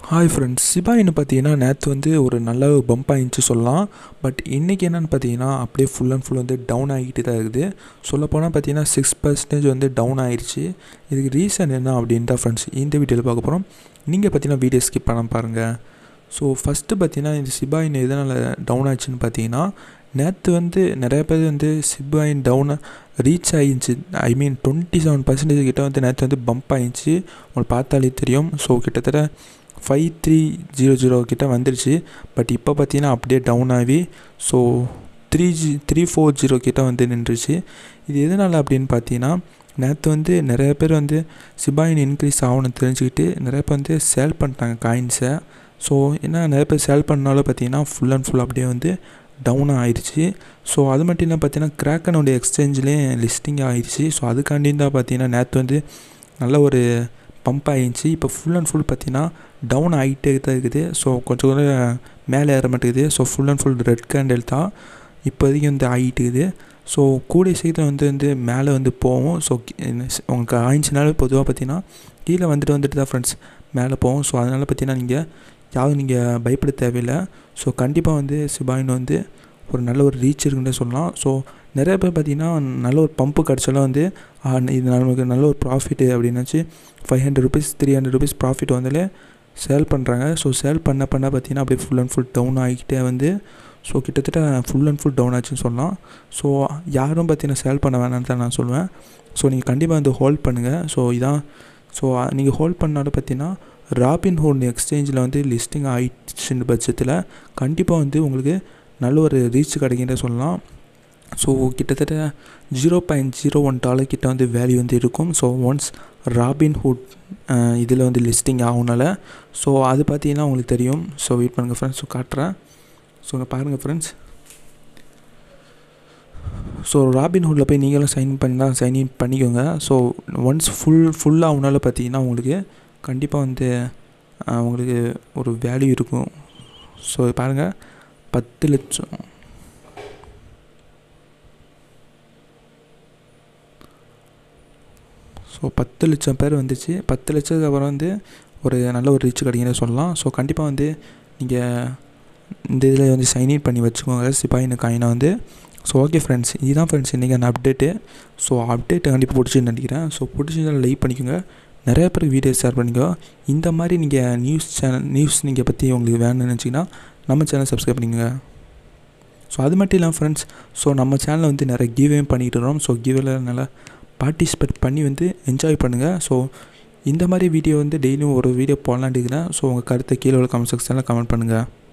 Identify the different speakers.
Speaker 1: hi friends சிபாயின்னு பார்த்தீங்கன்னா நேற்று வந்து ஒரு நல்ல பம்ப் ஆயிடுச்சு சொல்லலாம் பட் இன்றைக்கி என்னென்னு பார்த்தீங்கன்னா அப்படியே ஃபுல் அண்ட் ஃபுல் வந்து டவுன் ஆகிட்டு தான் இருக்குது சொல்லப்போனால் பார்த்தீங்கன்னா சிக்ஸ் பர்சன்டேஜ் வந்து டவுன் ஆயிடுச்சு இதுக்கு ரீசன் என்ன அப்படின்னு தான் ஃப்ரெண்ட்ஸ் இந்த வீடியோவில் பார்க்க போகிறோம் நீங்கள் பார்த்தீங்கன்னா வீடியோ ஸ்கிப் பண்ண பாருங்கள் ஸோ ஃபஸ்ட்டு பார்த்தீங்கன்னா இந்த சிபாயின் எதனால் டவுன் ஆச்சுன்னு பார்த்தீங்கன்னா நேற்று வந்து நிறைய பேர் வந்து சிபாயின் டவுன் ரீச் ஆகிருந்துச்சு I mean twenty seven percentage கிட்ட வந்து நேற்று வந்து பம்ப் ஆயிடுச்சு உங்களுக்கு பார்த்தாலே தெரியும் ஸோ கிட்டத்தட்ட ஃபைவ் த்ரீ ஜீரோ ஜீரோ கிட்ட வந்துருச்சு பட் இப்போ பார்த்தீங்கன்னா அப்படியே டவுன் ஆகி so three G three four zero கிட்ட வந்து நின்றுச்சு இது எதனால் அப்படின்னு பார்த்தீங்கன்னா நேற்று வந்து நிறைய பேர் வந்து சிபாயின் இன்க்ரீஸ் ஆகணும்னு தெரிஞ்சுக்கிட்டு நிறைய பேர் வந்து சேல் பண்ணிட்டாங்க காயின்ஸை ஸோ என்ன நிறைய பேர் சேல் பண்ணாலும் பார்த்தீங்கன்னா ஃபுல் அண்ட் ஃபுல் அப்படியே வந்து டவுன் ஆயிடுச்சு ஸோ அது மட்டும் இல்லாமல் பார்த்தீங்கன்னா கிராக்கனுடைய எக்ஸ்சேஞ்சிலே லிஸ்டிங் ஆயிடுச்சு ஸோ அதுக்காண்டி தான் பார்த்தீங்கன்னா நேற்று வந்து நல்ல ஒரு பம்ப் ஆகிடுச்சு இப்போ ஃபுல் அண்ட் ஃபுல் பார்த்தீங்கன்னா டவுன் ஆகிட்டே தான் இருக்குது ஸோ கொஞ்சம் கொஞ்சம் மேலே ஏற மாட்டேங்குது so full and full red candle தான் இப்போதைக்கு வந்து ஆகிட்டு இருக்குது ஸோ கூடிய சீக்கிரம் வந்து வந்து மேலே வந்து போகும் ஸோ உங்களுக்கு ஆயிடுச்சுனாலே பொதுவாக பார்த்தீங்கன்னா கீழே வந்துட்டு வந்துட்டு தான் ஃப்ரெண்ட்ஸ் மேலே போகும் ஸோ அதனால் பார்த்தீங்கன்னா நீங்கள் யாரும் நீங்கள் பயப்பட தேவையில்லை ஸோ கண்டிப்பாக வந்து சிபாயின் வந்து ஒரு நல்ல ஒரு ரீச் இருக்குன்னு சொல்லலாம் ஸோ நிறைய பேர் பார்த்திங்கன்னா நல்ல ஒரு பம்பு கிடச்சாலும் வந்து இது நமக்கு நல்ல ஒரு ப்ராஃபிட்டு அப்படின்னாச்சு five hundred rupees three hundred rupees profit வந்தாலே சேல் பண்ணுறாங்க ஸோ சேல் பண்ண பண்ண பார்த்தீங்கன்னா அப்படியே ஃபுல் அண்ட் ஃபுல் டவுன் ஆகிக்கிட்டே வந்து ஸோ கிட்டத்தட்ட ஃபுல் அண்ட் ஃபுல் டவுன் ஆச்சுன்னு சொல்லலாம் ஸோ யாரும் பார்த்தீங்கன்னா சேல் பண்ண வேணாம்னு தான் நான் சொல்லுவேன் ஸோ நீங்கள் கண்டிப்பாக வந்து ஹோல்ட் பண்ணுங்கள் ஸோ இதான் ஸோ நீங்கள் ஹோல்ட் பண்ணாலும் பார்த்தீங்கன்னா ராபின் ஹோல்ட் எக்ஸ்சேஞ்சில் வந்து லிஸ்டிங் ஆயிடுச்சுன்ற பட்சத்தில் கண்டிப்பாக வந்து உங்களுக்கு நல்ல ஒரு ரீச் கிடைக்கின்ற சொல்லலாம் ஸோ கிட்டத்தட்ட zero point zero one dollar கிட்ட வந்து வேல்யூ வந்து இருக்கும் ஸோ ஒன்ஸ் ராபின் ஹுட் இதில் வந்து லிஸ்டிங் ஆகுனால ஸோ அது பார்த்தீங்கன்னா உங்களுக்கு தெரியும் ஸோ வெயிட் பண்ணுங்கள் ஃப்ரெண்ட்ஸ் ஸோ காட்டுறேன் ஸோ இங்கே பாருங்கள் ஃப்ரெண்ட்ஸ் ஸோ ராபின் ஹுட்டில் போய் நீங்களும் சைன் பண்ணி தான் சைன் இன் பண்ணிக்கோங்க ஸோ ஒன்ஸ் ஃபுல் ஃபுல் ஆகுனால பார்த்தீங்கன்னா உங்களுக்கு கண்டிப்பாக வந்து உங்களுக்கு ஒரு வேல்யூ இருக்கும் ஸோ பாருங்கள் பத்து லட்சம் ஸோ பத்து லட்சம் பேர் வந்துச்சு பத்து லட்சத்துக்கு அப்புறம் வந்து ஒரு நல்ல ஒரு ரீச் கிடைக்கிறத சொல்லலாம் ஸோ கண்டிப்பாக வந்து நீங்கள் இந்த இதில் வந்து சைன்இன் பண்ணி வச்சுக்கோங்க சிப்பாயின் காயினை வந்து ஸோ ஓகே ஃப்ரெண்ட்ஸ் இதுதான் ஃப்ரெண்ட்ஸ் இன்றைக்கி அந்த அப்டேட்டு ஸோ அப்டேட்டு கண்டிப்பாக பிடிச்சின்னு நினைக்கிறேன் ஸோ பிடிச்சிருந்தாலும் லைக் பண்ணிக்கோங்க நிறைய பேருக்கு வீடியோ ஷேர் பண்ணிக்கோ இந்த மாதிரி நீங்கள் நியூஸ் சேனல் நியூஸ் நீங்கள் பற்றி உங்களுக்கு வேணும்னு நினச்சிங்கன்னா நம்ம சேனல் சப்ஸ்கிரைப் பண்ணிக்கோங்க ஸோ அது மட்டும் இல்லாமல் ஃப்ரெண்ட்ஸ் ஸோ நம்ம சேனலில் வந்து நிறைய கிவ்வே பண்ணிகிட்டு இருக்கோம் ஸோ கிவ்வேல நல்லா பார்ட்டிசிபேட் பண்ணி வந்து என்ஜாய் பண்ணுங்கள் ஸோ இந்த மாதிரி வீடியோ வந்து டெய்லியும் ஒரு வீடியோ போடலான்ட்டு இருக்கிறேன் ஸோ உங்கள் கருத்தை கீழே உள்ள கமெண்ட் செக்ஷனில் கமெண்ட் பண்ணுங்கள்